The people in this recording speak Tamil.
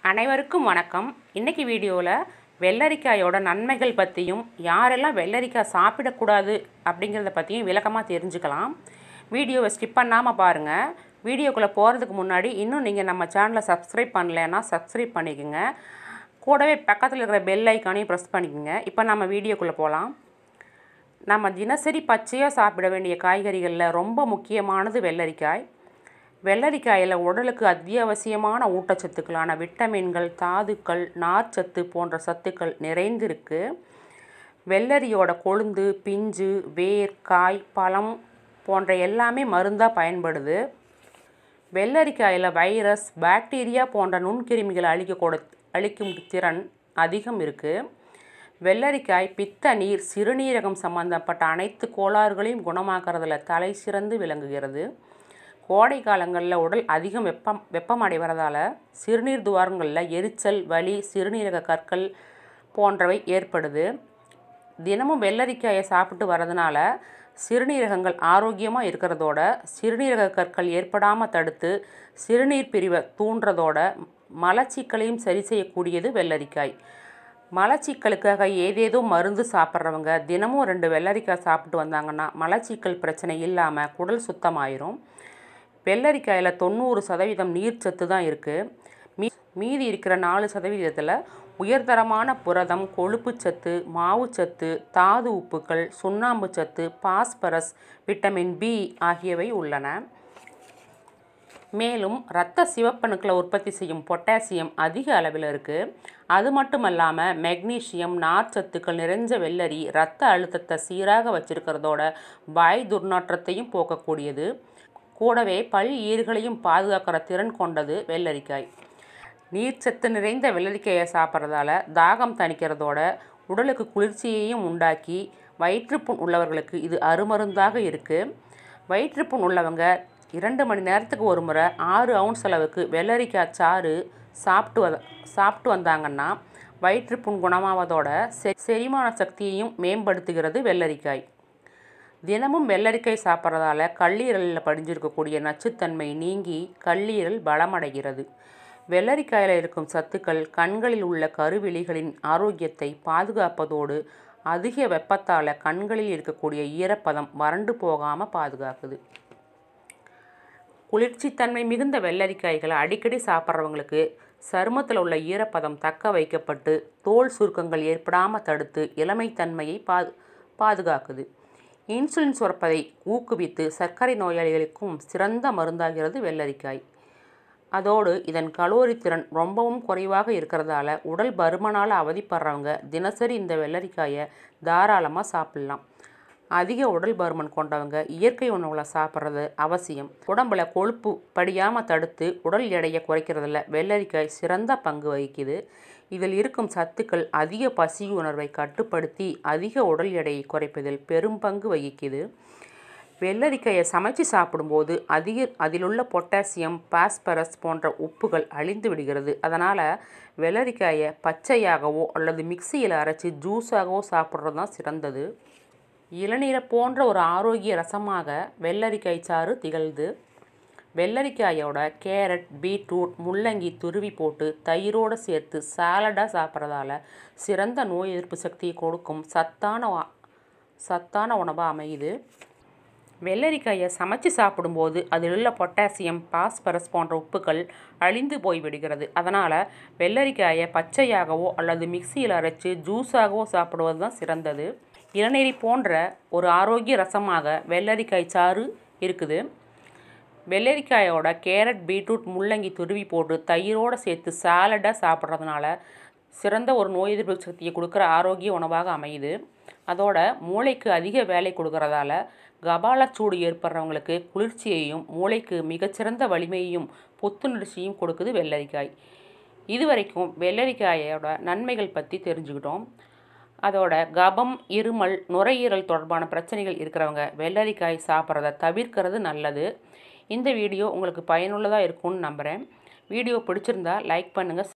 அனைவருக்கும் வணக்கம் இன்றைக்கி வீடியோவில் வெள்ளரிக்காயோட நன்மைகள் பற்றியும் யாரெல்லாம் வெள்ளரிக்காய் சாப்பிடக்கூடாது அப்படிங்கிறத பற்றியும் விளக்கமாக தெரிஞ்சுக்கலாம் வீடியோவை ஸ்கிப் பண்ணாமல் பாருங்கள் வீடியோக்குள்ளே போகிறதுக்கு முன்னாடி இன்னும் நீங்கள் நம்ம சேனலை சப்ஸ்கிரைப் பண்ணலைன்னா சப்ஸ்கிரைப் பண்ணிக்கோங்க கூடவே பக்கத்தில் இருக்கிற பெல் ஐக்கானையும் ப்ரெஸ் பண்ணிக்கோங்க இப்போ நம்ம வீடியோக்குள்ளே போகலாம் நம்ம தினசரி பச்சையாக சாப்பிட வேண்டிய காய்கறிகளில் ரொம்ப முக்கியமானது வெள்ளரிக்காய் வெள்ளரிக்காயில் உடலுக்கு அத்தியாவசியமான ஊட்டச்சத்துக்களான விட்டமின்கள் தாதுக்கள் நார்ச்சத்து போன்ற சத்துக்கள் நிறைந்திருக்கு வெள்ளரியோட கொழுந்து பிஞ்சு வேர் காய் பழம் போன்ற எல்லாமே மருந்தாக பயன்படுது வெள்ளரிக்காயில் வைரஸ் பாக்டீரியா போன்ற நுண்கிருமிகளை அழிக்க கூட அழிக்கும் திறன் அதிகம் இருக்குது வெள்ளரிக்காய் பித்த நீர் சிறுநீரகம் சம்பந்தப்பட்ட அனைத்து கோளாறுகளையும் குணமாக்குறதுல தலை சிறந்து விளங்குகிறது கோடை காலங்களில் உடல் அதிகம் வெப்பம் வெப்பம் அடைவதால் சிறுநீர் துவாரங்களில் எரிச்சல் வலி சிறுநீரக கற்கள் போன்றவை ஏற்படுது தினமும் வெள்ளரிக்காயை சாப்பிட்டு வரதுனால சிறுநீரகங்கள் ஆரோக்கியமாக இருக்கிறதோட சிறுநீரக கற்கள் ஏற்படாமல் தடுத்து சிறுநீர் பிரிவை தூண்டுறதோட மலச்சிக்கலையும் சரி செய்யக்கூடியது வெள்ளரிக்காய் மலச்சிக்கலுக்காக ஏதேதோ மருந்து சாப்பிட்றவங்க தினமும் ரெண்டு வெள்ளரிக்காய் சாப்பிட்டு வந்தாங்கன்னா மலச்சிக்கல் பிரச்சனை இல்லாமல் குடல் சுத்தமாயிரும் வெள்ளரிக்காயில் தொண்ணூறு சதவீதம் நீர்ச்சத்து தான் இருக்குது மீ மீதி இருக்கிற நாலு சதவீதத்தில் உயர்தரமான புரதம் கொழுப்புச்சத்து மாவுச்சத்து தாது உப்புக்கள் சுண்ணாம்பு சத்து பாஸ்பரஸ் விட்டமின் பி ஆகியவை உள்ளன மேலும் இரத்த சிவப்பணுக்களை உற்பத்தி செய்யும் பொட்டாசியம் அதிக அளவில் இருக்குது அது மட்டுமல்லாமல் மெக்னீஷியம் நார்ச்சத்துக்கள் நிறைஞ்ச வெள்ளரி இரத்த அழுத்தத்தை சீராக வச்சிருக்கிறதோட வாய் துர்நாற்றத்தையும் போக்கக்கூடியது கூடவே பல் ஈறுகளையும் பாதுகாக்கிற திறன் கொண்டது வெள்ளரிக்காய் நீர்ச்சத்து நிறைந்த வெள்ளரிக்காயை சாப்பிட்றதால தாகம் தணிக்கிறதோட உடலுக்கு குளிர்ச்சியையும் உண்டாக்கி வயிற்றுப்புண் உள்ளவர்களுக்கு இது அருமருந்தாக இருக்குது வயிற்றுப்புண் உள்ளவங்க இரண்டு மணி நேரத்துக்கு ஒரு முறை ஆறு அவுன்ஸ் அளவுக்கு வெள்ளரிக்காய் சாறு சாப்பிட்டு வ சாப்பிட்டு வந்தாங்கன்னா வயிற்றுப்புண் குணமாவதோட செ செரிமான சக்தியையும் மேம்படுத்துகிறது வெள்ளரிக்காய் தினமும் வெள்ளரிக்காய் சாப்பிட்றதால கல்லீரலில் படிஞ்சிருக்கக்கூடிய நச்சுத்தன்மை நீங்கி கல்லீரல் பலமடைகிறது வெள்ளரிக்காயில் இருக்கும் சத்துக்கள் கண்களில் உள்ள கருவிழிகளின் ஆரோக்கியத்தை பாதுகாப்பதோடு அதிக வெப்பத்தால் கண்களில் இருக்கக்கூடிய ஈரப்பதம் வறண்டு போகாமல் பாதுகாக்குது குளிர்ச்சித்தன்மை மிகுந்த வெள்ளரிக்காய்களை அடிக்கடி சாப்பிட்றவங்களுக்கு சருமத்தில் உள்ள ஈரப்பதம் தக்க வைக்கப்பட்டு தோல் சுருக்கங்கள் ஏற்படாமல் தடுத்து இளமைத்தன்மையை பாது பாதுகாக்குது இன்சுலின் சுரப்பதை ஊக்குவித்து சர்க்கரை நோயாளிகளுக்கும் சிறந்த மருந்தாகிறது வெள்ளரிக்காய் அதோடு இதன் கலோரி திறன் ரொம்பவும் குறைவாக இருக்கிறதால உடல் பருமனால் அவதிப்படுறவங்க தினசரி இந்த வெள்ளரிக்காயை தாராளமாக சாப்பிட்லாம் அதிக உடல் பருமன் கொண்டவங்க இயற்கை உணவுகளை சாப்பிட்றது அவசியம் உடம்புல கொழுப்பு படியாமல் தடுத்து உடல் எடையை குறைக்கிறதுல வெள்ளரிக்காய் சிறந்த பங்கு வகிக்குது இதில் இருக்கும் சத்துக்கள் அதிக பசி உணர்வை கட்டுப்படுத்தி அதிக உடல் எடையை குறைப்பதில் பெரும் பங்கு வகிக்குது வெள்ளரிக்காயை சமைச்சு சாப்பிடும்போது அதிக அதிலுள்ள பொட்டாசியம் பாஸ்பரஸ் போன்ற உப்புகள் அழிந்து விடுகிறது அதனால் வெள்ளரிக்காயை பச்சையாகவோ அல்லது மிக்சியில் அரைச்சி ஜூஸாகவோ சாப்பிட்றது தான் சிறந்தது இளநீரை போன்ற ஒரு ஆரோக்கிய ரசமாக வெள்ளரிக்காய் சாறு திகழ்து வெள்ளரிக்காயோட கேரட் பீட்ரூட் முள்ளங்கி துருவி போட்டு தயிரோடு சேர்த்து சாலடாக சாப்பிட்றதால சிறந்த நோய் எதிர்ப்பு சக்தியை கொடுக்கும் சத்தான சத்தான உணவாக அமையுது வெள்ளரிக்காயை சமைச்சு சாப்பிடும்போது அதில் உள்ள பொட்டாசியம் பாஸ்பரஸ் போன்ற உப்புகள் அழிந்து போய் விடுகிறது அதனால் வெள்ளரிக்காயை பச்சையாகவோ அல்லது மிக்சியில் அரைச்சி ஜூஸாகவோ சாப்பிடுவது தான் சிறந்தது இளநீரி போன்ற ஒரு ஆரோக்கிய ரசமாக வெள்ளரிக்காய் சாறு இருக்குது வெள்ளரிக்காயோட கேரட் பீட்ரூட் முள்ளங்கி துருவி போட்டு தயிரோடு சேர்த்து சாலடாக சாப்பிட்றதுனால சிறந்த ஒரு நோய் எதிர்ப்பு சக்தியை கொடுக்குற ஆரோக்கிய உணவாக அமையுது அதோட மூளைக்கு அதிக வேலை கொடுக்கறதால கபாலச்சூடு ஏற்படுறவங்களுக்கு குளிர்ச்சியையும் மூளைக்கு மிகச்சிறந்த வலிமையையும் புத்துணர்ச்சியும் கொடுக்குது வெள்ளரிக்காய் இதுவரைக்கும் வெள்ளரிக்காயோட நன்மைகள் பற்றி தெரிஞ்சுக்கிட்டோம் அதோட கபம் இருமல் நுரையீரல் தொடர்பான பிரச்சனைகள் இருக்கிறவங்க வெள்ளரிக்காய் சாப்பிட்றத தவிர்க்கிறது நல்லது இந்த வீடியோ உங்களுக்கு பயனுள்ளதாக இருக்கும்னு நம்புகிறேன் வீடியோ பிடிச்சிருந்தா லைக் பண்ணுங்கள்